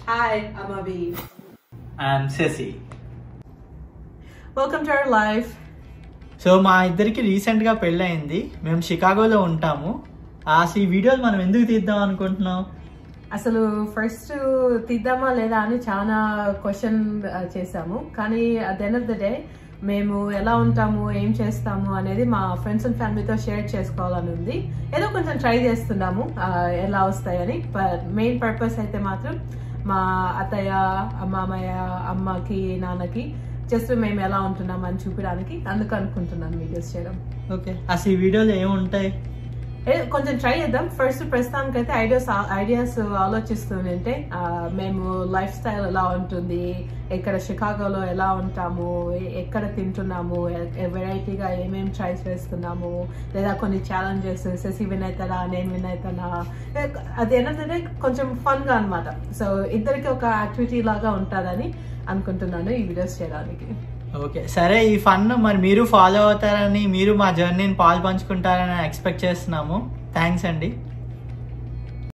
Hi, I'm Avi. And Shashi Welcome to our life. So మా ఇద్దరికి రీసెంట్గా పెళ్ళయింది మేము షికాగోలో ఉంటాము అసలు ఈ వీడియోలు మనం ఎందుకు తీద్దాం అనుకుంటున్నాం అసలు ఫస్ట్ తీద్దామా లేదా అని చాలా క్వశ్చన్ చేసాము కానీ at the end of the day మేము ఎలా ఉంటాము ఏం చేస్తాము అనేది మా ఫ్రెండ్స్ అండ్ ఫ్యామిలీతో షేర్ చేసుకోవాలని ఉంది ఏదో కొంచెం ట్రై చేస్తున్నాము ఆ, ఎలా వస్తాయని మెయిన్ పర్పస్ అయితే మాత్రం మా అత్తయ్య మామయ్య అమ్మకి నాన్నకి జస్ట్ మేము ఎలా ఉంటున్నాం అని చూపించడానికి అందుకు అనుకుంటున్నాను వీడియోస్ చేయడం ఓకే అసలు ఈ వీడియోలో ఏముంటాయి ఏ, కొంచెం ట్రై చేద్దాం ఫస్ట్ ప్రస్తుతానికి అయితే ఐడియాస్ ఐడియాస్ ఆలోచిస్తుంటే ఆ, మేము లైఫ్ స్టైల్ ఎలా ఉంటుంది ఇక్కడ షికాగోలో ఎలా ఉంటాము ఎ- ఎక్కడ తింటున్నాము వెరైటీగా ఏమేమి ట్రై చేస్తున్నాము లేదా కొన్ని ఛాలెంజెస్ శశి విన్ అవుతాడా నేను విన్ అవుతానా ఏ, అది ఏంటంటే కొంచెం ఫన్గా అనమాట సో ఇద్దరికి ఒక యాక్టివిటీ లాగా ఉంటుందని అనుకుంటున్నాను ఈ వీడియోస్ చేయడానికి ఓకే సరే ఈ ఫన్ మరి మీరు ఫాలో అవుతారని మీరు మా జర్నీని పాలు పంచుకుంటారని ఎక్స్పెక్ట్ చేస్తున్నాము థ్యాంక్స్ అండి